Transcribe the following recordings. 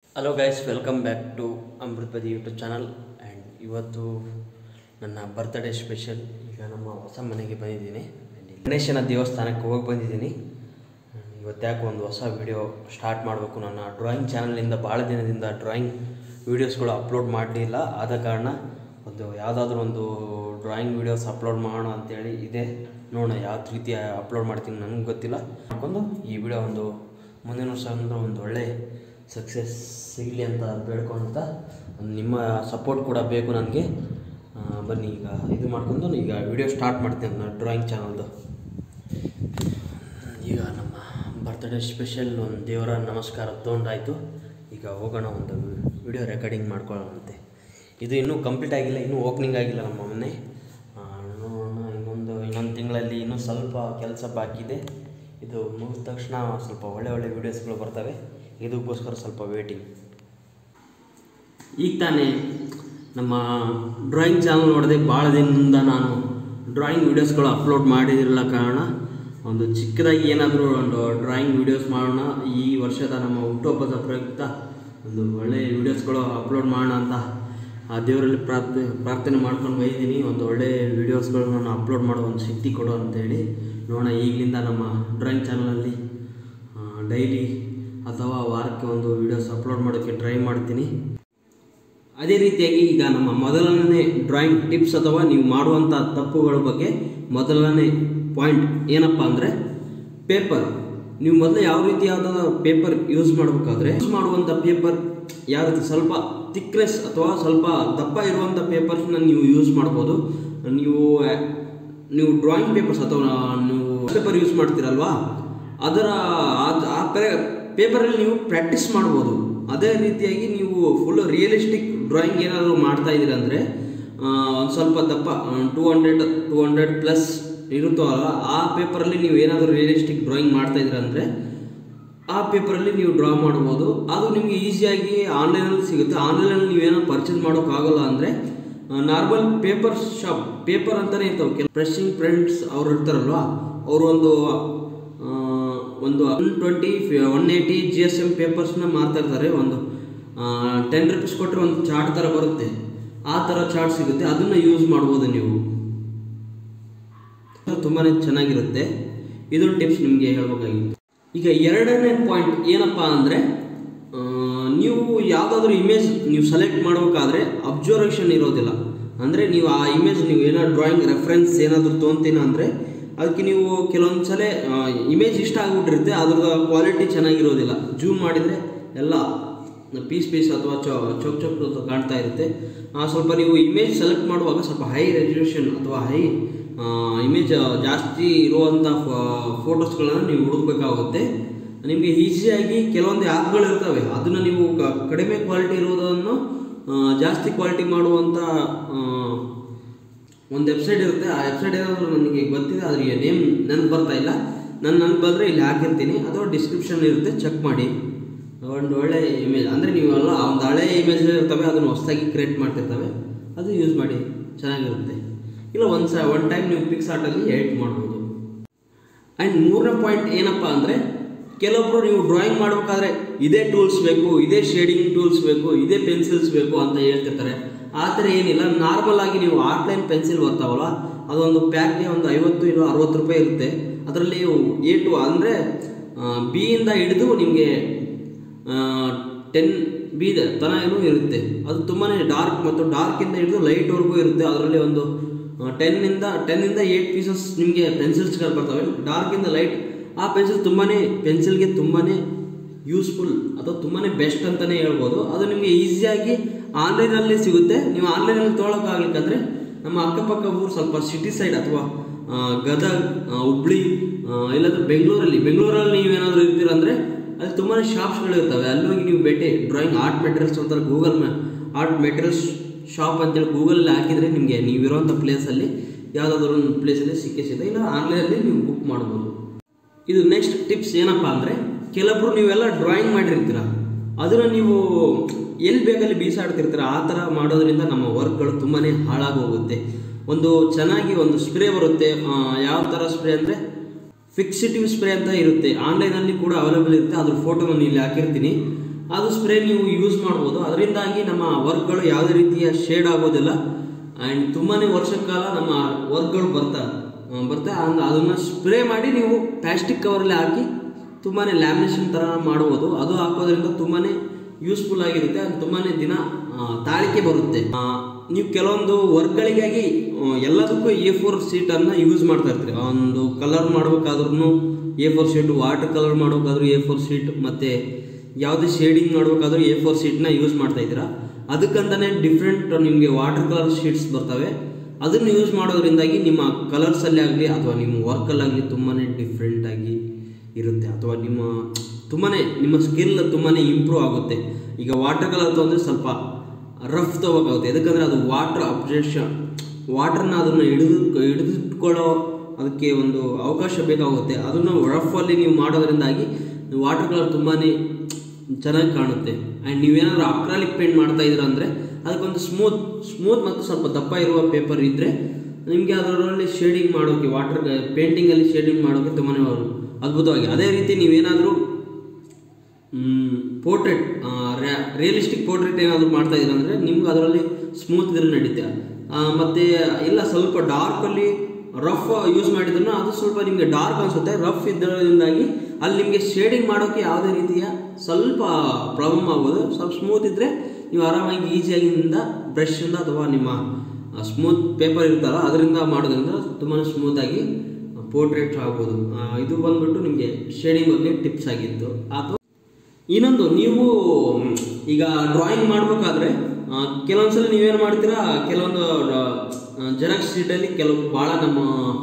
hello guys welcome back to Amruthapadi YouTube channel and ಇವತ್ತು ನನ್ನ birthday special ಈಗ ನಮ್ಮ ಹೊಸ ಮನೆಗೆ ಬಂದಿದ್ದೀನಿ ಗಣೇಶನ ದೇವಸ್ಥಾನಕ್ಕೆ ಹೋಗಿ ಬಂದಿದ್ದೀನಿ ಇವತ್ತು ಯಾಕೆ ಒಂದು ಹೊಸ ವಿಡಿಯೋ ಸ್ಟಾರ್ಟ್ ಮಾಡಬೇಕು ನನ್ನ ಡ್ರಾಯಿಂಗ್ ಚಾನಲಿಂದ ಭಾಳ ದಿನದಿಂದ ಡ್ರಾಯಿಂಗ್ ವೀಡಿಯೋಸ್ಗಳು ಅಪ್ಲೋಡ್ ಮಾಡಲಿಲ್ಲ ಆದ ಕಾರಣ ಒಂದು ಯಾವುದಾದ್ರೂ ಒಂದು ಡ್ರಾಯಿಂಗ್ ವೀಡಿಯೋಸ್ ಅಪ್ಲೋಡ್ ಮಾಡೋಣ ಅಂತೇಳಿ ಇದೆ ನೋಡೋಣ ಯಾವ ರೀತಿ ಅಪ್ಲೋಡ್ ಮಾಡ್ತೀನಿ ನನಗೆ ಗೊತ್ತಿಲ್ಲ ಮಾಡ್ಕೊಂಡು ಈ ವಿಡಿಯೋ ಒಂದು ಮುಂದಿನ ವರ್ಷ ಅಂದ್ರೆ ಒಂದು ಒಳ್ಳೆ ಸಕ್ಸಸ್ ಸಿಗಲಿ ಅಂತ ಬೇಡ್ಕೊಳ್ತಾ ನಿಮ್ಮ ಸಪೋರ್ಟ್ ಕೂಡ ಬೇಕು ನನಗೆ ಆ, ಬನ್ನಿ ಈಗ ಇದು ಮಾಡ್ಕೊಂಡು ಈಗ ವಿಡಿಯೋ ಸ್ಟಾರ್ಟ್ ಮಾಡ್ತೀನಿ ನಾನು ಡ್ರಾಯಿಂಗ್ ಚಾನಲ್ದು ಈಗ ನಮ್ಮ ಬರ್ತ್ಡೇ ಸ್ಪೆಷಲ್ ಒಂದು ದೇವರ ನಮಸ್ಕಾರ ತೊಗೊಂಡಾಯಿತು ಈಗ ಹೋಗೋಣ ಒಂದು ವಿಡಿಯೋ ರೆಕಾರ್ಡಿಂಗ್ ಮಾಡ್ಕೊಳ್ಳೋಣಂತೆ ಇದು ಇನ್ನೂ ಕಂಪ್ಲೀಟ್ ಆಗಿಲ್ಲ ಇನ್ನೂ ಓಪನಿಂಗ್ ಆಗಿಲ್ಲ ನಮ್ಮ ಮನೆ ಆ, ನೋಡೋಣ ಇನ್ನೊಂದು ಇನ್ನೊಂದು ತಿಂಗಳಲ್ಲಿ ಇನ್ನೂ ಸ್ವಲ್ಪ ಕೆಲಸ ಬಾಕಿ ಇದೆ ಇದು ಮುಗಿದ ತಕ್ಷಣ ಸ್ವಲ್ಪ ಒಳ್ಳೆ ಒಳ್ಳೆ ವೀಡಿಯೋಸ್ಗಳು ಬರ್ತವೆ ಇದಕ್ಕೋಸ್ಕರ ಸ್ವಲ್ಪ ವೇಟಿಂಗ್ ಈಗ ತಾನೇ ನಮ್ಮ ಡ್ರಾಯಿಂಗ್ ಚಾನಲ್ ನೋಡಿದೆ ಭಾಳ ದಿನದಿಂದ ನಾನು ಡ್ರಾಯಿಂಗ್ ವೀಡಿಯೋಸ್ಗಳು ಅಪ್ಲೋಡ್ ಮಾಡಿದಿರಲ್ಲ ಕಾರಣ ಒಂದು ಚಿಕ್ಕದಾಗಿ ಏನಾದರೂ ಒಂದು ಡ್ರಾಯಿಂಗ್ ವೀಡಿಯೋಸ್ ಮಾಡೋಣ ಈ ವರ್ಷದ ನಮ್ಮ ಹುಟ್ಟುಹಬ್ಬದ ಪ್ರಯುಕ್ತ ಒಂದು ಒಳ್ಳೆಯ ವೀಡಿಯೋಸ್ಗಳು ಅಪ್ಲೋಡ್ ಮಾಡೋಣ ಅಂತ ಆ ದೇವರಲ್ಲಿ ಪ್ರಾರ್ಥನೆ ಪ್ರಾರ್ಥನೆ ಮಾಡ್ಕೊಂಡು ಬೈದ್ದೀನಿ ಒಂದು ಒಳ್ಳೆಯ ವೀಡಿಯೋಸ್ಗಳು ನಾನು ಅಪ್ಲೋಡ್ ಮಾಡೋ ಒಂದು ಶಕ್ತಿ ಕೊಡು ಅಂತೇಳಿ ನೋಡೋಣ ಈಗಲಿಂದ ನಮ್ಮ ಡ್ರಾಯಿಂಗ್ ಚಾನಲಲ್ಲಿ ಡೈಲಿ ಅಥವಾ ವಾರಕ್ಕೆ ಒಂದು ವೀಡಿಯೋಸ್ ಅಪ್ಲೋಡ್ ಮಾಡೋಕ್ಕೆ ಟ್ರೈ ಮಾಡ್ತೀನಿ ಅದೇ ರೀತಿಯಾಗಿ ಈಗ ನಮ್ಮ ಮೊದಲನೇ ಡ್ರಾಯಿಂಗ್ ಟಿಪ್ಸ್ ಅಥವಾ ನೀವು ಮಾಡುವಂಥ ತಪ್ಪುಗಳ ಬಗ್ಗೆ ಮೊದಲನೇ ಪಾಯಿಂಟ್ ಏನಪ್ಪ ಅಂದರೆ ಪೇಪರ್ ನೀವು ಮೊದಲು ಯಾವ ರೀತಿಯಾದ ಪೇಪರ್ ಯೂಸ್ ಮಾಡಬೇಕಾದ್ರೆ ಯೂಸ್ ಮಾಡುವಂಥ ಪೇಪರ್ ಯಾವ ರೀತಿ ಸ್ವಲ್ಪ ಥಿಕ್ನೆಸ್ ಅಥವಾ ಸ್ವಲ್ಪ ದಪ್ಪ ಇರುವಂಥ ಪೇಪರ್ಸ್ನ ನೀವು ಯೂಸ್ ಮಾಡ್ಬೋದು ನೀವು ನೀವು ಡ್ರಾಯಿಂಗ್ ಪೇಪರ್ಸ್ ಅಥವಾ ನೀವು ಪೇಪರ್ ಯೂಸ್ ಮಾಡ್ತೀರಲ್ವಾ ಅದರ ಆ- ಆ ಪೇಪರಲ್ಲಿ ನೀವು ಪ್ರಾಕ್ಟೀಸ್ ಮಾಡ್ಬೋದು ಅದೇ ರೀತಿಯಾಗಿ ನೀವು ಫುಲ್ ರಿಯಲಿಸ್ಟಿಕ್ ಡ್ರಾಯಿಂಗ್ ಏನಾದರೂ ಮಾಡ್ತಾ ಇದ್ದೀರ ಅಂದರೆ ಒಂದು ಸ್ವಲ್ಪ ದಪ್ಪ two hundred two hundred plus ಇರುತ್ತಲ್ಲ ಆ ಪೇಪರಲ್ಲಿ ನೀವು ಏನಾದರೂ ರಿಯಲಿಸ್ಟಿಕ್ ಡ್ರಾಯಿಂಗ್ ಮಾಡ್ತಾ ಇದ್ದೀರ ಅಂದರೆ ಆ ಪೇಪರಲ್ಲಿ ನೀವು ಡ್ರಾ ಮಾಡ್ಬೋದು ಅದು ನಿಮಗೆ ಈಸಿಯಾಗಿ ಆನ್ಲೈನಲ್ಲಿ ಸಿಗುತ್ತೆ ಆನ್ಲೈನಲ್ಲಿ ನೀವೇನೋ ಪರ್ಚೇಸ್ ಮಾಡೋಕ್ಕಾಗಲ್ಲ ಅಂದರೆ ನಾರ್ಮಲ್ ಪೇಪರ್ ಶಾಪ್ ಪೇಪರ್ ಅಂತಲೇ ಇರ್ತಾವೆ ಕೆಲ ಪ್ರೆಸ್ಸಿಂಗ್ ಫ್ರೆಂಡ್ಸ್ ಅವ್ರು ಇರ್ತಾರಲ್ವ ಅವರು ಒಂದು ಆ, ಒಂದು one twenty one eighty G S M ಪೇಪರ್ಸ್ನ ಮಾರ್ತಾ ಇರ್ತಾರೆ ಒಂದು ಟೆನ್ ರುಪೀಸ್ ಕೊಟ್ಟರೆ ಒಂದು ಚಾರ್ಟ್ ಥರ ಬರುತ್ತೆ ಆ ಥರ ಚಾರ್ಟ್ ಸಿಗುತ್ತೆ ಅದನ್ನು ಯೂಸ್ ಮಾಡ್ಬೋದು ನೀವು ತುಂಬಾ ಚೆನ್ನಾಗಿರುತ್ತೆ ಇದೊಂದು ಟಿಪ್ಸ್ ನಿಮಗೆ ಹೇಳ್ಬೇಕಾಗಿತ್ತು ಈಗ ಎರಡನೇ ಪಾಯಿಂಟ್ ಏನಪ್ಪ ಅಂದರೆ ನೀವು ಯಾವುದಾದ್ರೂ ಇಮೇಜ್ ನೀವು ಸೆಲೆಕ್ಟ್ ಮಾಡಬೇಕಾದ್ರೆ ಅಬ್ಸರ್ವೇಷನ್ ಇರೋದಿಲ್ಲ ಅಂದರೆ ನೀವು ಆ ಇಮೇಜ್ ನೀವು ಏನಾದ್ರು ಡ್ರಾಯಿಂಗ್ ರೆಫರೆನ್ಸ್ ಏನಾದರೂ ತೊಗೊತೀನ ಅಂದರೆ ಅದಕ್ಕೆ ನೀವು ಕೆಲವೊಂದು ಸಲ ಇಮೇಜ್ ಇಷ್ಟ ಆಗಿಬಿಟ್ಟಿರುತ್ತೆ ಅದ್ರದ್ದು ಕ್ವಾಲಿಟಿ ಚೆನ್ನಾಗಿರೋದಿಲ್ಲ ಜೂಮ್ ಮಾಡಿದರೆ ಎಲ್ಲ ಪೀಸ್ ಪೀಸ್ ಅಥವಾ ಚೊ ಚೊಕ್ ಚೊಕ್ ಅಂತ ಕಾಣ್ತಾ ಇರುತ್ತೆ ಆ, ಸ್ವಲ್ಪ ನೀವು ಇಮೇಜ್ ಸೆಲೆಕ್ಟ್ ಮಾಡುವಾಗ ಸ್ವಲ್ಪ ಹೈ ರೆಸಲ್ಯೂಷನ್ ಅಥವಾ ಹೈ ಇಮೇಜ್ ಜಾಸ್ತಿ ಇರುವಂಥ ಫೋಟೋಸ್ಗಳನ್ನು ನೀವು ಹುಡುಕಬೇಕಾಗುತ್ತೆ ನಿಮಗೆ ಈಸಿಯಾಗಿ ಕೆಲವೊಂದು ಆ್ಯಪ್ಗಳು ಇರ್ತವೆ ಅದನ್ನು ನೀವು ಕ- ಕಡಿಮೆ ಕ್ವಾಲಿಟಿ ಇರೋದನ್ನು ಆ, ಜಾಸ್ತಿ ಕ್ವಾಲಿಟಿ ಮಾಡುವಂಥ ಆ, ಒಂದು ವೆಬ್ಸೈಟ್ ಇರುತ್ತೆ ಆ ವೆಬ್ಸೈಟ್ ಏನಾದರೂ ನನಗೆ ಗೊತ್ತಿದೆ ಅದ್ರ ನೇಮ್ ನನಗೆ ಬರ್ತಾ ಇಲ್ಲ ನಾನು ನನಗೆ ಬಂದರೆ ಇಲ್ಲಿ ಹಾಕಿರ್ತೀನಿ ಅಥವಾ ಡಿಸ್ಕ್ರಿಪ್ಷನ್ ಇರುತ್ತೆ ಚೆಕ್ ಮಾಡಿ ಒಂದು ಒಳ್ಳೆ ಇಮೇಜ್ ಅಂದರೆ ನೀವೆಲ್ಲ ಒಂದು ಹಳೆ ಇಮೇಜ್ ಇರ್ತವೆ ಅದನ್ನು ಹೊಸದಾಗಿ ಕ್ರಿಯೇಟ್ ಮಾಡ್ತಿರ್ತವೆ ಅದು ಯೂಸ್ ಮಾಡಿ ಚೆನ್ನಾಗಿರುತ್ತೆ ಇಲ್ಲ ಒಂದು ಸ ಒನ್ ಟೈಮ್ ನೀವು ಪಿಕ್ಸ್ ಆರ್ಟಲ್ಲಿ ಎಡಿಟ್ ಮಾಡ್ಬೋದು ಆ್ಯಂಡ್ ಮೂರನೇ ಪಾಯಿಂಟ್ ಏನಪ್ಪ ಅಂದರೆ ಕೆಲವೊಬ್ಬರು ನೀವು ಡ್ರಾಯಿಂಗ್ ಮಾಡಬೇಕಾದ್ರೆ ಇದೇ ಟೂಲ್ಸ್ ಬೇಕು ಇದೇ ಶೇಡಿಂಗ್ ಟೂಲ್ಸ್ ಬೇಕು ಇದೇ ಪೆನ್ಸಿಲ್ಸ್ ಬೇಕು ಅಂತ ಹೇಳ್ತಿರ್ತಾರೆ ಆ ಥರ ಏನಿಲ್ಲ ನಾರ್ಮಲ್ ಆಗಿ ನೀವು ಆರ್ಟ್ಲೈನ್ ಪೆನ್ಸಿಲ್ ಬರ್ತಾವಲ್ಲ ಅದೊಂದು ಪ್ಯಾಕ್ಗೆ ಒಂದು ಐವತ್ತು ಇಲ್ಲ ಅರವತ್ತು ರೂಪಾಯಿ ಇರುತ್ತೆ ಅದರಲ್ಲಿ ಎ ಟು ಅಂದರೆ ಬಿಯಿಂದ ಹಿಡಿದು ನಿಮಗೆ ಟೆನ್ ಬಿ ತನೂ ಇರುತ್ತೆ ಅದು ತುಂಬಾ ಡಾರ್ಕ್ ಮತ್ತು ಡಾರ್ಕಿಂದ ಹಿಡಿದು ಲೈಟ್ವರೆಗೂ ಇರುತ್ತೆ ಅದರಲ್ಲಿ ಒಂದು ಟೆನ್ನಿಂದ ಟೆನ್ನಿಂದ ಏಯ್ಟ್ ಪೀಸಸ್ ನಿಮಗೆ ಪೆನ್ಸಿಲ್ಸ್ಗಳು ಬರ್ತವೆ ಡಾರ್ಕಿಂದ ಲೈಟ್ ಆ ಪೆನ್ಸಿಲ್ ತುಂಬಾ ಪೆನ್ಸಿಲ್ಗೆ ತುಂಬಾ ಯೂಸ್ಫುಲ್ ಅಥವಾ ತುಂಬಾ ಬೆಸ್ಟ್ ಅಂತಲೇ ಹೇಳ್ಬೋದು ಅದು ನಿಮಗೆ ಈಸಿಯಾಗಿ ಆನ್ಲೈನಲ್ಲಿ ಸಿಗುತ್ತೆ ನೀವು ಆನ್ಲೈನಲ್ಲಿ ತೊಗೊಳಕ್ಕಾಗಲಿಕ್ಕಂದ್ರೆ ನಮ್ಮ ಅಕ್ಕಪಕ್ಕ ಊರು ಸ್ವಲ್ಪ ಸಿಟಿ ಸೈಡ್ ಅಥವಾ ಆ, ಗದಗ್ ಆ, ಹುಬ್ಳಿ ಆ, ಇಲ್ಲಾಂದ್ರೆ ಬೆಂಗಳೂರಲ್ಲಿ ಬೆಂಗಳೂರಲ್ಲಿ ನೀವೇನಾದರೂ ಇರ್ತೀರಂದ್ರೆ ಅಲ್ಲಿ ತುಂಬಾ ಶಾಪ್ಸ್ಗಳು ಇರ್ತವೆ ಅಲ್ಲಿ ಹೋಗಿ ನೀವು ಭೇಟಿ ಡ್ರಾಯಿಂಗ್ ಆರ್ಟ್ ಮೆಟೀರಿಯಲ್ಸ್ ಅಂತ ಗೂಗಲ್ ಆರ್ಟ್ ಮೆಟೀರಿಯಲ್ಸ್ ಶಾಪ್ ಅಂತೇಳಿ ಗೂಗಲಲ್ಲಿ ಹಾಕಿದರೆ ನಿಮಗೆ ನೀವಿರೋಂಥ ಪ್ಲೇಸಲ್ಲಿ ಯಾವುದಾದ್ರೂ ಒಂದು ಪ್ಲೇಸಲ್ಲಿ ಸಿಕ್ಕೇ ಸಿಗುತ್ತೆ ಇಲ್ಲ ಆನ್ಲೈನಲ್ಲಿ ನೀವು ಬುಕ್ ಮಾಡ್ಬೋದು ಇದು ನೆಕ್ಸ್ಟ್ ಟಿಪ್ಸ್ ಏನಪ್ಪ ಅಂದರೆ ಕೆಲವೊಬ್ರು ನೀವೆಲ್ಲ ಡ್ರಾಯಿಂಗ್ ಮಾಡಿರ್ತೀರ ಅದನ್ನು ನೀವು ಎಲ್ಲಿ ಬೇಕಲ್ಲಿ ಬೀಸಾಡ್ತಿರ್ತೀರ ಆ ಥರ ಮಾಡೋದ್ರಿಂದ ನಮ್ಮ ವರ್ಕ್ಗಳು ತುಂಬಾ ಹಾಳಾಗಿ ಹೋಗುತ್ತೆ ಒಂದು ಚೆನ್ನಾಗಿ ಒಂದು ಸ್ಪ್ರೇ ಬರುತ್ತೆ ಆ, ಯಾವ ಥರ ಸ್ಪ್ರೇ ಅಂದರೆ ಫಿಕ್ಸಿಟಿವ್ ಸ್ಪ್ರೇ ಅಂತ ಇರುತ್ತೆ ಆನ್ಲೈನಲ್ಲಿ ಕೂಡ ಅವೈಲೇಬಲ್ ಇರುತ್ತೆ ಅದ್ರ ಫೋಟೋ ನಾನು ಇಲ್ಲಿ ಹಾಕಿರ್ತೀನಿ ಅದು ಸ್ಪ್ರೇ ನೀವು ಯೂಸ್ ಮಾಡ್ಬೋದು ಅದರಿಂದಾಗಿ ನಮ್ಮ ವರ್ಕ್ಗಳು ಯಾವುದೇ ರೀತಿಯ ಶೇಡ್ ಆಗೋದಿಲ್ಲ ಆ್ಯಂಡ್ ತುಂಬಾ ವರ್ಷ ಕಾಲ ನಮ್ಮ ವರ್ಕ್ಗಳು ಬರ್ತಾ ಬರ್ತಾ ಅಂದ್- ಅದನ್ನು ಸ್ಪ್ರೇ ಮಾಡಿ ನೀವು ಪ್ಲಾಸ್ಟಿಕ್ ಕವರಲ್ಲಿ ಹಾಕಿ ತುಂಬಾ ಲ್ಯಾಮಿನೇಷನ್ ಥರ ಮಾಡ್ಬೋದು ಅದು ಹಾಕೋದ್ರಿಂದ ತುಂಬಾ ಯೂಸ್ಫುಲ್ ಆಗಿರುತ್ತೆ ಅದು ತುಂಬಾ ದಿನ ಆ, ತಾಳಿಕೆ ಬರುತ್ತೆ ಆ, ನೀವು ಕೆಲವೊಂದು ವರ್ಕ್ಗಳಿಗಾಗಿ ಆ, ಎಲ್ಲದಕ್ಕೂ ಎ ಫೋರ್ ಶೀಟನ್ನು ಯೂಸ್ ಮಾಡ್ತಾ ಇರ್ತೀರಿ ಒಂದು ಕಲರ್ ಮಾಡ್ಬೇಕಾದ್ರೂ A four sheet water colour ಮಾಡ್ಬೇಕಾದ್ರೂ ಎ ಫೋರ್ ಶೀಟ್ ಮತ್ತು ಯಾವುದೇ ಶೇಡಿಂಗ್ ಮಾಡ್ಬೇಕಾದ್ರೂ ಎ ಫೋರ್ ಶೀಟ್ನ ಯೂಸ್ ಮಾಡ್ತಾ ಇದ್ದೀರಾ ಅದಕ್ಕಂತಲೇ ಡಿಫ್ರೆಂಟ್ ನಿಮಗೆ ವಾಟರ್ ಕಲರ್ ಶೀಟ್ಸ್ ಬರ್ತವೆ ಅದನ್ನು ಯೂಸ್ ಮಾಡೋದ್ರಿಂದಾಗಿ ನಿಮ್ಮ ಕಲರ್ಸಲ್ಲಿ ಆಗಲಿ ಅಥವಾ ನಿಮ್ಮ ವರ್ಕಲ್ಲಾಗಲಿ ತುಂಬಾ ಡಿಫ್ರೆಂಟಾಗಿ ಇರುತ್ತೆ ಅಥವಾ ನಿಮ್ಮ ತುಂಬಾ ನಿಮ್ಮ ಸ್ಕಿಲ್ ತುಂಬಾ ಇಂಪ್ರೂವ್ ಆಗುತ್ತೆ ಈಗ ವಾಟರ್ ಕಲರ್ ತೊಗೊಂಡ್ರೆ ಸ್ವಲ್ಪ ರಫ್ ತೊಗೋಬೇಕಾಗುತ್ತೆ ಯಾಕಂದರೆ ಅದು ವಾಟರ್ ಅಬ್ಜೆಕ್ಷನ್ ವಾಟರ್ನ ಅದನ್ನು ಹಿಡಿದು ಹಿಡಿದಿಟ್ಕೊಳ್ಳೋ ಅದಕ್ಕೆ ಒಂದು ಅವಕಾಶ ಬೇಕಾಗುತ್ತೆ ಅದನ್ನು ರಫಲ್ಲಿ ನೀವು ಮಾಡೋದ್ರಿಂದಾಗಿ ವಾಟರ್ ಕಲರ್ ತುಂಬಾ ಚೆನ್ನಾಗಿ ಕಾಣುತ್ತೆ ಆ್ಯಂಡ್ ನೀವೇನಾದರೂ ಅಕ್ರಾಲಿಕ್ ಪೇಂಟ್ ಮಾಡ್ತಾ ಇದ್ದೀರಾ ಅಂದರೆ ಅದಕ್ಕೊಂದು ಸ್ಮೂತ್ ಸ್ಮೂತ್ ಮತ್ತು ಸ್ವಲ್ಪ ದಪ್ಪ ಇರುವ ಪೇಪರ್ ಇದ್ದರೆ ನಿಮಗೆ ಅದರಲ್ಲಿ ಶೇಡಿಂಗ್ ಮಾಡೋಕ್ಕೆ ವಾಟರ್ ಪೇಂಟಿಂಗಲ್ಲಿ ಶೇಡಿಂಗ್ ಮಾಡೋಕ್ಕೆ ತುಂಬಾ ಅದ್ಭುತವಾಗಿ ಅದೇ ರೀತಿ ನೀವೇನಾದರೂ ಪೋರ್ಟ್ರೇಟ್ ರಿಯಲಿಸ್ಟಿಕ್ ಪೋರ್ಟ್ರೇಟ್ ಏನಾದರೂ ಮಾಡ್ತಾ ಇದ್ದೀರಾ ಅಂದರೆ ನಿಮ್ಗೆ ಅದರಲ್ಲಿ ಸ್ಮೂತ್ ಇದ್ರೆ ನಡೀತೆ ಆ, ಮತ್ತೆ ಇಲ್ಲ ಸ್ವಲ್ಪ ಡಾರ್ಕಲ್ಲಿ ರಫ್ ಯೂಸ್ ಮಾಡಿದ್ರು ಅದು ಸ್ವಲ್ಪ ನಿಮಗೆ ಡಾರ್ಕ್ ಅನಿಸುತ್ತೆ ರಫ್ ಇದ್ದರಿಂದಾಗಿ ಅಲ್ಲಿ ನಿಮಗೆ ಶೇಡಿಂಗ್ ಮಾಡೋಕ್ಕೆ ಯಾವುದೇ ರೀತಿಯ ಸ್ವಲ್ಪ ಪ್ರಾಬ್ಲಮ್ ಆಗ್ಬೋದು ಸ್ವಲ್ಪ ಸ್ಮೂತ್ ಇದ್ದರೆ ನೀವು ಆರಾಮಾಗಿ ಈಸಿಯಾಗಿಂದ ಬ್ರಷಿಂದ ಅಥವಾ ನಿಮ್ಮ ಸ್ಮೂತ್ ಪೇಪರ್ ಇರುತ್ತಲ್ಲ ಅದರಿಂದ ಮಾಡೋದ್ರಿಂದ ತುಂಬಾ ಸ್ಮೂತಾಗಿ ಪೋರ್ಟ್ರೇಟ್ ಆಗ್ಬೋದು ಆ, ಇದು ಬಂದ್ಬಿಟ್ಟು ನಿಮಗೆ ಶೇಡಿಂಗ್ ಬಗ್ಗೆ ಟಿಪ್ಸ್ ಆಗಿತ್ತು ಅಥವಾ ಇನ್ನೊಂದು ನೀವು ಮ್, ಈಗ ಡ್ರಾಯಿಂಗ್ ಮಾಡಬೇಕಾದ್ರೆ ಕೆಲವೊಂದ್ಸಲ ನೀವೇನು ಮಾಡ್ತೀರಾ ಕೆಲವೊಂದು ಜೆರಾಕ್ಸ್ ಶೀಟಲ್ಲಿ ಕೆಲವು ಭಾಳ ನಮ್ಮ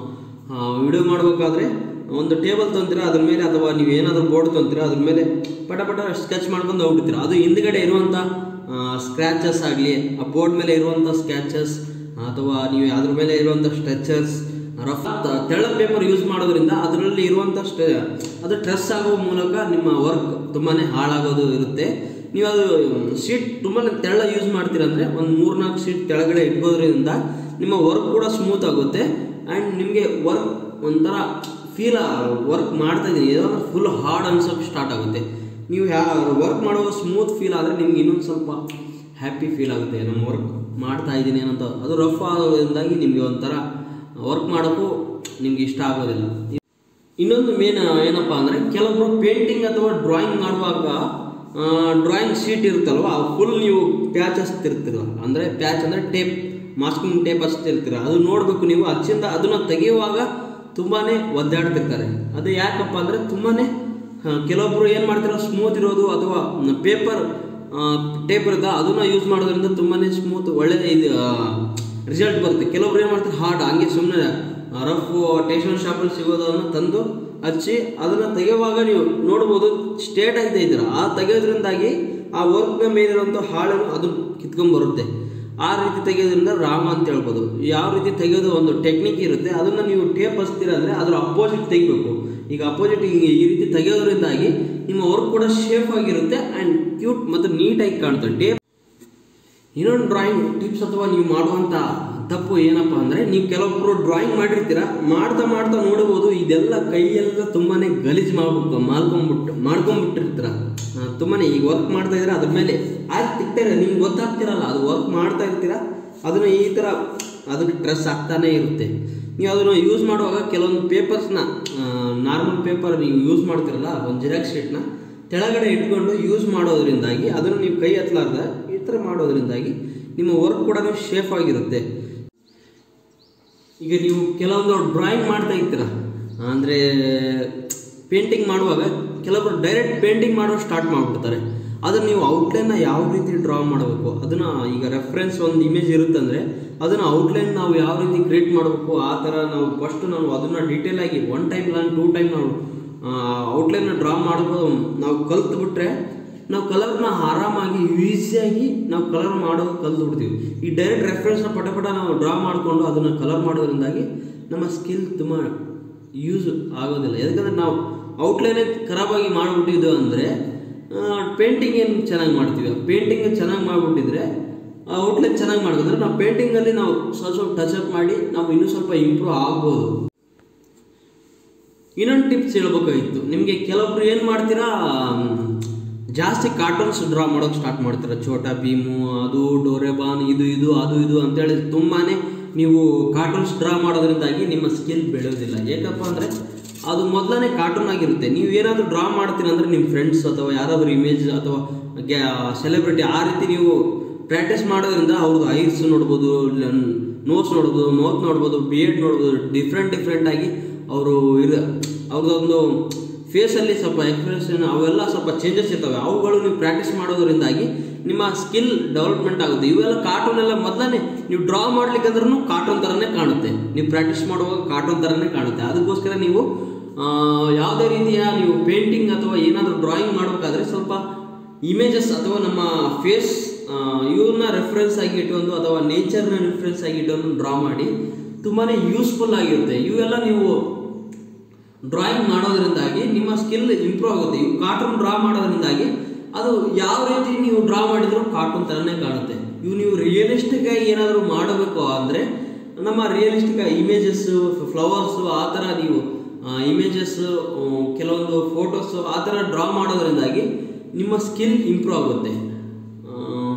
ವಿಡಿಯೋ ಮಾಡಬೇಕಾದ್ರೆ ಒಂದು ಟೇಬಲ್ ತೊಗೊಂತೀರಾ ಅದ್ರ ಮೇಲೆ ಅಥವಾ ನೀವು ಏನಾದರೂ ಬೋರ್ಡ್ ತೊಗೊಂತೀರಾ ಅದ್ರ ಮೇಲೆ ಪಟ ಪಟ ಸ್ಕೆಚ್ ಮಾಡ್ಕೊಂಡು ಹೋಗ್ಬಿಡ್ತೀರಾ ಅದು ಹಿಂದ್ಗಡೆ ಇರುವಂಥ ಸ್ಕ್ರ್ಯಾಚಸ್ ಆಗಲಿ ಆ ಬೋರ್ಡ್ ಮೇಲೆ ಇರುವಂಥ ಸ್ಕ್ಯಾಚಸ್ ಅಥವಾ ನೀವು ಅದ್ರ ಮೇಲೆ ಇರುವಂಥ ಸ್ಟ್ರೆಚರ್ಸ್ ರಫ್ ತೆಳ್ಳ ಪೇಪರ್ ಯೂಸ್ ಮಾಡೋದ್ರಿಂದ ಅದರಲ್ಲಿ ಇರುವಂಥ ಸ್ಟೆ ಅದು ಸ್ಟ್ರೆಸ್ ಆಗೋ ಮೂಲಕ ನಿಮ್ಮ ವರ್ಕ್ ತುಂಬಾ ಹಾಳಾಗೋದು ಇರುತ್ತೆ ನೀವು ಅದು ಶೀಟ್ ತುಂಬಾ ತೆಳ್ಳ ಯೂಸ್ ಮಾಡ್ತೀರಂದರೆ ಒಂದು ಮೂರ್ನಾಲ್ಕು ಶೀಟ್ ಕೆಳಗಡೆ ಇಟ್ಕೋದ್ರಿಂದ ನಿಮ್ಮ ವರ್ಕ್ ಕೂಡ ಸ್ಮೂತ್ ಆಗುತ್ತೆ ಆ್ಯಂಡ್ ನಿಮಗೆ ವರ್ಕ್ ಒಂಥರ ಫೀಲ್ ವರ್ಕ್ ಮಾಡ್ತಾ ಇದ್ದೀನಿ ಏನೋ ಫುಲ್ ಹಾರ್ಡ್ ಅನ್ಸೋಕೆ ಸ್ಟಾರ್ಟ್ ಆಗುತ್ತೆ ನೀವು ಯಾ ವರ್ಕ್ ಮಾಡುವಾಗ ಸ್ಮೂತ್ ಫೀಲ್ ಆದರೆ ನಿಮ್ಗೆ ಇನ್ನೊಂದು ಸ್ವಲ್ಪ ಹ್ಯಾಪಿ ಫೀಲ್ ಆಗುತ್ತೆ ನಮ್ಮ ವರ್ಕ್ ಮಾಡ್ತಾ ಇದ್ದೀನಿ ಏನಂತ ಅದು ರಫ್ ಆಗೋದ್ರಿಂದಾಗಿ ನಿಮಗೆ ಒಂಥರ ವರ್ಕ್ ಮಾಡೋಕ್ಕೂ ನಿಮ್ಗೆ ಇಷ್ಟ ಆಗೋದಿಲ್ಲ ಇನ್ನೊಂದು ಮೇನ್ ಏನಪ್ಪ ಅಂದರೆ ಕೆಲವೊಬ್ರು ಪೇಂಟಿಂಗ್ ಅಥವಾ ಡ್ರಾಯಿಂಗ್ ಮಾಡುವಾಗ ಡ್ರಾಯಿಂಗ್ ಶೀಟ್ ಇರುತ್ತಲ್ವ ಫುಲ್ ನೀವು ಪ್ಯಾಚ್ ಹಚ್ತಿರ್ತೀರ ಅಂದರೆ ಪ್ಯಾಚ್ ಅಂದರೆ ಟೇಪ್ ಮಾಸ್ಕಿಂಗ್ ಟೇಪ್ ಹಚ್ತಿರ್ತೀರ ಅದು ನೋಡಬೇಕು ನೀವು ಹಚ್ಚಿಂದ ಅದನ್ನು ತೆಗೆಯುವಾಗ ತುಂಬಾ ಒದ್ದಾಡ್ತಿರ್ತಾರೆ ಅದು ಯಾಕಪ್ಪ ಅಂದರೆ ತುಂಬಾ ಕೆಲವೊಬ್ರು ಏನು ಮಾಡ್ತಾರೆ ಸ್ಮೂತ್ ಇರೋದು ಅಥವಾ ಪೇಪರ್ ಟೇಪ್ ಇರುತ್ತೆ ಅದನ್ನು ಯೂಸ್ ಮಾಡೋದ್ರಿಂದ ತುಂಬಾ ಸ್ಮೂತ್ ಒಳ್ಳೆ ಇದು ರಿಸಲ್ಟ್ ಬರುತ್ತೆ ಕೆಲವೊಬ್ರು ಏನು ಮಾಡ್ತಾರೆ ಹಾರ್ಡ್ ಹಂಗೆ ಸುಮ್ಮನೆ ರಫ್ ಟೇಷನ್ ಶಾಪಲ್ಲಿ ಸಿಗೋದನ್ನು ತಂದು ಹಚ್ಚಿ ಅದನ್ನು ತೆಗೆಯುವಾಗ ನೀವು ನೋಡ್ಬೋದು ಸ್ಟೇಟ್ ಆಗ್ತಾ ಇದ್ದೀರ ಆ ತೆಗೆಯೋದ್ರಿಂದಾಗಿ ಆ ವರ್ಕ್ನ ಮೇಲಿರುವಂಥ ಹಾಳನ್ನು ಅದು ಕಿತ್ಕೊಂಡ್ಬರುತ್ತೆ ಆ ರೀತಿ ತೆಗೆಯೋದ್ರಿಂದ ರಾಮ ಅಂತ ಹೇಳ್ಬೋದು ಯಾವ ರೀತಿ ತೆಗೆಯೋದು ಒಂದು ಟೆಕ್ನಿಕ್ ಇರುತ್ತೆ ಅದನ್ನು ನೀವು ಟೇಪ್ ಹಚ್ತೀರ ಅಂದರೆ ಅದರ ಅಪೋಸಿಟ್ ತೆಗಿಬೇಕು ಈಗ ಅಪೋಸಿಟ್ ಈ ರೀತಿ ತೆಗೆಯೋದ್ರಿಂದಾಗಿ ನಿಮ್ಮ ವರ್ಕ್ ಕೂಡ ಶೇಫ್ ಆಗಿರುತ್ತೆ ಆ್ಯಂಡ್ ಕ್ಯೂಟ್ ಮತ್ತು ನೀಟಾಗಿ ಕಾಣುತ್ತೆ ಟೇಪ್ ಇನ್ನೊಂದು ಡ್ರಾಯಿಂಗ್ ಟಿಪ್ಸ್ ಅಥವಾ ನೀವು ಮಾಡುವಂಥ ತಪ್ಪು ಏನಪ್ಪ ಅಂದರೆ ನೀವು ಕೆಲವೊಬ್ಬರು ಡ್ರಾಯಿಂಗ್ ಮಾಡಿರ್ತೀರ ಮಾಡ್ತಾ ಮಾಡ್ತಾ ನೋಡ್ಬೋದು ಇದೆಲ್ಲ ಕೈಯೆಲ್ಲ ತುಂಬಾ ಗಲೀಜು ಮಾಡ್ಬಿಟ್ಟು ಮಾಡ್ಕೊಂಬಿಟ್ಟು ಮಾಡ್ಕೊಂಬಿಟ್ಟಿರ್ತೀರ ತುಂಬಾ ಈಗ ವರ್ಕ್ ಮಾಡ್ತಾ ಇದ್ರೆ ಅದ್ರ ಮೇಲೆ ಆಯ್ತು ತಿಕ್ತಾರೆ ನಿಮ್ಗೆ ಗೊತ್ತಾಗ್ತಿರಲ್ಲ ಅದು ವರ್ಕ್ ಮಾಡ್ತಾ ಇರ್ತೀರ ಅದನ್ನು ಈ ಥರ ಅದಕ್ಕೆ ಡ್ರೆಸ್ ಆಗ್ತಾನೇ ಇರುತ್ತೆ ನೀವು ಅದನ್ನು ಯೂಸ್ ಮಾಡುವಾಗ ಕೆಲವೊಂದು ಪೇಪರ್ಸ್ನ ನಾರ್ಮಲ್ ಪೇಪರ್ ನೀವು ಯೂಸ್ ಮಾಡ್ತಿರಲ್ಲ ಒಂದು ಜಿರಾಕ್ಸ್ ಶೀಟ್ನ ಕೆಳಗಡೆ ಇಟ್ಕೊಂಡು ಯೂಸ್ ಮಾಡೋದ್ರಿಂದಾಗಿ ಅದನ್ನು ನೀವು ಕೈ ಹತ್ತಲಾರ್ದ ಈ ಥರ ಮಾಡೋದ್ರಿಂದಾಗಿ ನಿಮ್ಮ ವರ್ಕ್ ಕೂಡ ಶೇಫ್ ಆಗಿರುತ್ತೆ ಈಗ ನೀವು ಕೆಲವೊಂದು ಡ್ರಾಯಿಂಗ್ ಮಾಡ್ತಾ ಇರ್ತೀರ ಅಂದರೆ ಪೇಂಟಿಂಗ್ ಮಾಡುವಾಗ ಕೆಲವೊಬ್ರು ಡೈರೆಕ್ಟ್ ಪೇಂಟಿಂಗ್ ಮಾಡೋ ಸ್ಟಾರ್ಟ್ ಮಾಡಿಬಿಡ್ತಾರೆ ಅದನ್ನು ನೀವು ಔಟ್ಲೈನ್ನ ಯಾವ ರೀತಿ ಡ್ರಾ ಮಾಡಬೇಕು ಅದನ್ನು ಈಗ ರೆಫರೆನ್ಸ್ ಒಂದು ಇಮೇಜ್ ಇರುತ್ತಂದರೆ ಅದನ್ನು ಔಟ್ಲೈನ್ ನಾವು ಯಾವ ರೀತಿ ಕ್ರಿಯೇಟ್ ಮಾಡಬೇಕು ಆ ಥರ ನಾವು ಫಸ್ಟ್ ನಾವು ಅದನ್ನು ಡೀಟೇಲ್ ಆಗಿ ಒನ್ ಟೈಮ್ ಇಲ್ಲ ಟೂ ಟೈಮ್ ನಾವು ಔಟ್ಲೈನ್ನ ಡ್ರಾ ಮಾಡ್ಬೋದು ನಾವು ಕಲ್ತ್ಬಿಟ್ರೆ ನಾವು ಕಲರ್ನ ಆರಾಮಾಗಿ ಈಸಿಯಾಗಿ ನಾವು ಕಲರ್ ಮಾಡೋದು ಕಲ್ತು ಬಿಡ್ತೀವಿ ಈ ಡೈರೆಕ್ಟ್ ರೆಫರೆನ್ಸ್ನ ಪಟ ಪಟ ನಾವು ಡ್ರಾ ಮಾಡಿಕೊಂಡು ಅದನ್ನು ಕಲರ್ ಮಾಡೋದ್ರಿಂದಾಗಿ ನಮ್ಮ ಸ್ಕಿಲ್ ತುಂಬ ಯೂಸ್ ಆಗೋದಿಲ್ಲ ಯಾಕಂದರೆ ನಾವು ಔಟ್ಲೈನೇ ಖರಾಬಾಗಿ ಮಾಡಿಬಿಟ್ಟಿದ್ದು ಅಂದರೆ ಪೇಂಟಿಂಗ್ ಏನು ಚೆನ್ನಾಗಿ ಮಾಡ್ತೀವಿ ಪೇಂಟಿಂಗ್ ಚೆನ್ನಾಗಿ ಮಾಡಿಬಿಟ್ಟಿದ್ರೆ ಔಟ್ಲೈನ್ ಚೆನ್ನಾಗಿ ಮಾಡಿದ್ರೆ ನಾವು ಪೇಂಟಿಂಗಲ್ಲಿ ನಾವು ಸ್ವಲ್ಪ ಸ್ವಲ್ಪ ಟಚ್ ಅಪ್ ಮಾಡಿ ನಾವು ಇನ್ನೂ ಸ್ವಲ್ಪ ಇಂಪ್ರೂವ್ ಆಗ್ಬೋದು ಇನ್ನೊಂದು ಟಿಪ್ಸ್ ಹೇಳ್ಬೇಕಾಗಿತ್ತು ನಿಮಗೆ ಕೆಲವೊಬ್ರು ಏನು ಮಾಡ್ತೀರಾ ಜಾಸ್ತಿ ಕಾರ್ಟೂನ್ಸ್ ಡ್ರಾ ಮಾಡೋಕೆ ಸ್ಟಾರ್ಟ್ ಮಾಡ್ತಾರೆ ಛೋಟಾ ಭೀಮು ಅದು ಡೋರೆಬಾನ್ ಇದು ಇದು ಅದು ಇದು ಅಂತೇಳಿ ತುಂಬಾ ನೀವು ಕಾರ್ಟೂನ್ಸ್ ಡ್ರಾ ಮಾಡೋದ್ರಿಂದಾಗಿ ನಿಮ್ಮ ಸ್ಕಿಲ್ ಬೆಳೆಯೋದಿಲ್ಲ ಏಕಪ್ಪ ಅಂದರೆ ಅದು ಮೊದಲನೇ ಕಾರ್ಟೂನ್ ಆಗಿರುತ್ತೆ ನೀವು ಏನಾದರೂ ಡ್ರಾ ಮಾಡ್ತೀರಿ ಅಂದರೆ ನಿಮ್ಮ ಫ್ರೆಂಡ್ಸ್ ಅಥವಾ ಯಾರಾದರೂ ಇಮೇಜ್ ಅಥವಾ ಸೆಲೆಬ್ರಿಟಿ ಆ ರೀತಿ ನೀವು ಪ್ರಾಕ್ಟೀಸ್ ಮಾಡೋದ್ರಿಂದ ಅವ್ರದ್ದು ಐಸ್ ನೋಡ್ಬೋದು ನೋಸ್ ನೋಡ್ಬೋದು ಮೌತ್ ನೋಡ್ಬೋದು ಬಿಯರ್ಡ್ ನೋಡ್ಬೋದು ಡಿಫ್ರೆಂಟ್ ಡಿಫ್ರೆಂಟ್ ಆಗಿ ಅವರು ಇರ ಅವ್ರದ್ದೊಂದು ಫೇಸಲ್ಲಿ ಸ್ವಲ್ಪ ಎಕ್ಸ್ಪ್ರೆಷನ್ ಅವೆಲ್ಲ ಸ್ವಲ್ಪ ಚೇಂಜಸ್ ಇರ್ತವೆ ಅವುಗಳು ನೀವು ಪ್ರಾಕ್ಟೀಸ್ ಮಾಡೋದ್ರಿಂದಾಗಿ ನಿಮ್ಮ ಸ್ಕಿಲ್ ಡೆವಲಪ್ಮೆಂಟ್ ಆಗುತ್ತೆ ಇವೆಲ್ಲ ಕಾರ್ಟೂನ್ ಎಲ್ಲ ಮೊದಲನೇ ನೀವು ಡ್ರಾ ಮಾಡ್ಲಿಕ್ಕಂದ್ರೂ ಕಾರ್ಟೂನ್ ಥರನೇ ಕಾಣುತ್ತೆ ನೀವು ಪ್ರಾಕ್ಟೀಸ್ ಮಾಡುವಾಗ ಕಾರ್ಟೂನ್ ಥರನೇ ಕಾಣುತ್ತೆ ಅದಕ್ಕೋಸ್ಕರ ನೀವು ಆ, ಯಾವುದೇ ರೀತಿಯ ನೀವು ಪೇಂಟಿಂಗ್ ಅಥವಾ ಏನಾದರೂ ಡ್ರಾಯಿಂಗ್ ಮಾಡಬೇಕಾದ್ರೆ ಸ್ವಲ್ಪ ಇಮೇಜಸ್ ಅಥವಾ ನಮ್ಮ ಫೇಸ್ ಇವ್ರನ್ನ ರೆಫರೆನ್ಸ್ ಆಗಿ ಇಟ್ಕೊಂಡು ಅಥವಾ ನೇಚರ್ನ ರೆಫರೆನ್ಸ್ ಆಗಿ ಇಟ್ಕೊಂಡು ಡ್ರಾ ಮಾಡಿ ತುಂಬಾ ಯೂಸ್ಫುಲ್ ಆಗಿರುತ್ತೆ ಇವೆಲ್ಲ ನೀವು ಡ್ರಾಯಿಂಗ್ ಮಾಡೋದ್ರಿಂದಾಗಿ ನಿಮ್ಮ ಸ್ಕಿಲ್ ಇಂಪ್ರೂವ್ ಆಗುತ್ತೆ ಇವು ಕಾರ್ಟೂನ್ ಡ್ರಾ ಮಾಡೋದ್ರಿಂದಾಗಿ ಅದು ಯಾವ ರೀತಿ ನೀವು ಡ್ರಾ ಮಾಡಿದ್ರು ಕಾರ್ಟೂನ್ ಥರನೇ ಕಾಣುತ್ತೆ ಇವು ನೀವು ರಿಯಲಿಸ್ಟಿಕ್ ಆಗಿ ಏನಾದರೂ ಮಾಡಬೇಕು ಅಂದರೆ ನಮ್ಮ ರಿಯಲಿಸ್ಟಿಕ್ ಇಮೇಜಸ್ಸು ಫ್ಲವರ್ಸು ಆ ಥರ ನೀವು ಇಮೇಜಸ್ ಕೆಲವೊಂದು ಫೋಟೋಸು ಆ ಥರ ಡ್ರಾ ಮಾಡೋದ್ರಿಂದಾಗಿ ನಿಮ್ಮ ಸ್ಕಿಲ್ ಇಂಪ್ರೂವ್ ಆಗುತ್ತೆ ಆ,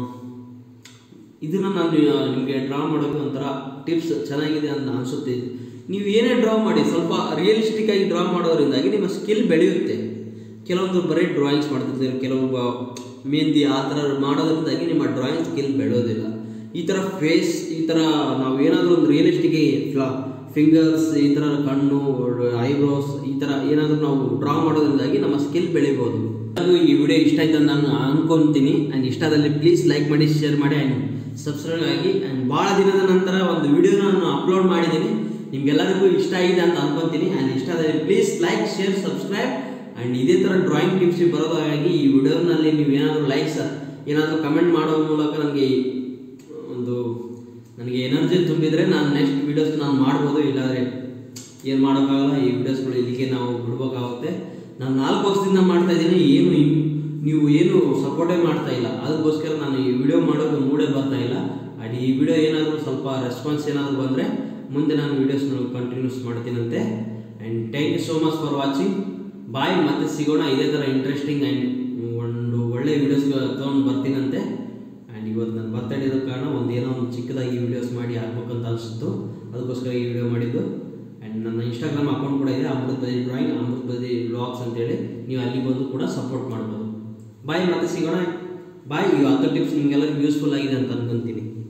ಇದನ್ನು ನಾನು ನಿಮಗೆ ಡ್ರಾ ಮಾಡೋಕ್ಕೆ ಒಂಥರ ಟಿಪ್ಸ್ ಚೆನ್ನಾಗಿದೆ ಅಂತ ಅನಿಸುತ್ತೆ ನೀವು ಏನೇ ಡ್ರಾ ಮಾಡಿ ಸ್ವಲ್ಪ ರಿಯಲಿಸ್ಟಿಕ್ ಆಗಿ ಡ್ರಾ ಮಾಡೋದ್ರಿಂದಾಗಿ ನಿಮ್ಮ ಸ್ಕಿಲ್ ಬೆಳೆಯುತ್ತೆ ಕೆಲವೊಂದು ಬರೀ ಡ್ರಾಯಿಂಗ್ಸ್ ಮಾಡ್ತಿರ್ತೀರಿ ಕೆಲವು ಮೆಹಂದಿ ಆ ಥರ ಮಾಡೋದ್ರಿಂದಾಗಿ ನಿಮ್ಮ ಡ್ರಾಯಿಂಗ್ ಸ್ಕಿಲ್ ಬೆಳೆಯೋದಿಲ್ಲ ಈ ಥರ ಫೇಸ್ ಈ ಥರ ನಾವು ಏನಾದರೂ ಒಂದು ರಿಯಲಿಸ್ಟಿಕ್ ಫ್ಲಾ ಫಿಂಗರ್ಸ್ ಈ ಥರ ಕಣ್ಣು ಐಬ್ರೋಸ್ ಈ ಥರ ಏನಾದರೂ ನಾವು ಡ್ರಾ ಮಾಡೋದ್ರಿಂದಾಗಿ ನಮ್ಮ ಸ್ಕಿಲ್ ಬೆಳಿಬೋದು ಅದು ಈ ವಿಡಿಯೋ ಇಷ್ಟ ಆಯ್ತು ಅಂತ ನಾನು ಅನ್ಕೊಂತೀನಿ ಆ್ಯಂಡ್ ಇಷ್ಟದಲ್ಲಿ ಪ್ಲೀಸ್ ಲೈಕ್ ಮಾಡಿ ಶೇರ್ ಮಾಡಿ ಆ್ಯಂಡ್ ಸಬ್ಸ್ಕ್ರೈಬ್ ಆಗಿ ಆ್ಯಂಡ್ ಭಾಳ ದಿನದ ನಂತರ ಒಂದು ವಿಡಿಯೋನ ನಾನು ಅಪ್ಲೋಡ್ ಮಾಡಿದ್ದೀನಿ ನಿಮ್ಗೆಲ್ಲರಿಗೂ ಇಷ್ಟ ಆಗಿದೆ ಅಂತ ಅನ್ಕೊಂತೀನಿ ಆ್ಯಂಡ್ ಇಷ್ಟ ಆದಲ್ಲಿ please like share subscribe and ಇದೇ ಥರ ಡ್ರಾಯಿಂಗ್ ಟಿಪ್ಸ್ ಬರೋದಾಗಿ ಈ ವಿಡಿಯೋನಲ್ಲಿ ನೀವು ಏನಾದರೂ ಲೈಕ್ಸ್ ಏನಾದರೂ ಕಮೆಂಟ್ ಮಾಡೋ ಮೂಲಕ ನನಗೆ ಒಂದು ನನಗೆ ಎನರ್ಜಿ ತುಂಬಿದರೆ ನಾನು ನೆಕ್ಸ್ಟ್ ವೀಡಿಯೋಸ್ ನಾನು ಮಾಡ್ಬೋದು ಇಲ್ಲಾಂದರೆ ಏನು ಮಾಡೋಕ್ಕಾಗಲ್ಲ ಈ ವಿಡಿಯೋಸ್ಗಳು ಇಲ್ಲಿಗೆ ನಾವು ಬಿಡ್ಬೇಕಾಗುತ್ತೆ ನಾನು ನಾಲ್ಕು ವರ್ಷದಿಂದ ಮಾಡ್ತಾ ಇದ್ದೀನಿ ಏನು ಇನ್- ನೀವು ಏನು ಸಪೋರ್ಟೇ ಮಾಡ್ತಾ ಇಲ್ಲ ಅದಕ್ಕೋಸ್ಕರ ನಾನು ಈ ವಿಡಿಯೋ ಮಾಡೋಕ್ಕೆ ಮೂಡೇ ಬರ್ತಾ ಇಲ್ಲ ಆ್ಯಂಡ್ ಈ ವಿಡಿಯೋ ಏನಾದರೂ ಸ್ವಲ್ಪ ರೆಸ್ಪಾನ್ಸ್ ಏನಾದರೂ ಬಂದರೆ ಮುಂದೆ ನಾನು ವೀಡಿಯೋಸ್ನ ಕಂಟಿನ್ಯೂಸ್ ಮಾಡ್ತೀನಂತೆ and thank you so much for watching bye ಮತ್ತೆ ಸಿಗೋಣ ಇದೇ ಥರ ಇಂಟ್ರೆಸ್ಟಿಂಗ್ ಆ್ಯಂಡ್ ಒಂದು ಒಳ್ಳೆ ವೀಡಿಯೋಸ್ ತೊಗೊಂಡು ಬರ್ತೀನಂತೆ ಆ್ಯಂಡ್ ಇವತ್ತು ನನ್ನ ಬರ್ತಡೇ ಇರೋ ಕಾರಣ ಒಂದು ಏನೋ ಒಂದು ಚಿಕ್ಕದಾಗಿ ವೀಡಿಯೋಸ್ ಮಾಡಿ ಹಾಕ್ಬೇಕಂತ ಅನಿಸಿತ್ತು ಅದಕ್ಕೋಸ್ಕರ ಈ ವಿಡಿಯೋ ಮಾಡಿದ್ದು ಆ್ಯಂಡ್ ನನ್ನ ಇನ್ಸ್ಟಾಗ್ರಾಮ್ ಅಕೌಂಟ್ ಕೂಡ ಇದೆ ಅಮೃತ್ ಬದಿ ಡ್ರಾಯಿಂಗ್ ಅಮೃತ್ ಬದಿ ಬ್ಲಾಗ್ಸ್ ಅಂತೇಳಿ ನೀವು ಅಲ್ಲಿ ಬಂದು ಕೂಡ ಸಪೋರ್ಟ್ ಮಾಡ್ಬೋದು ಬಾಯ್ ಮತ್ತೆ ಸಿಗೋಣ ಬಾಯ್ ಈ ಹತ್ತು ಟಿಪ್ಸ್ ನಿಮಗೆಲ್ಲರಿಗೂ ಯೂಸ್ಫುಲ್ ಆಗಿದೆ ಅಂತ ಅನ್ಕೊಂತೀನಿ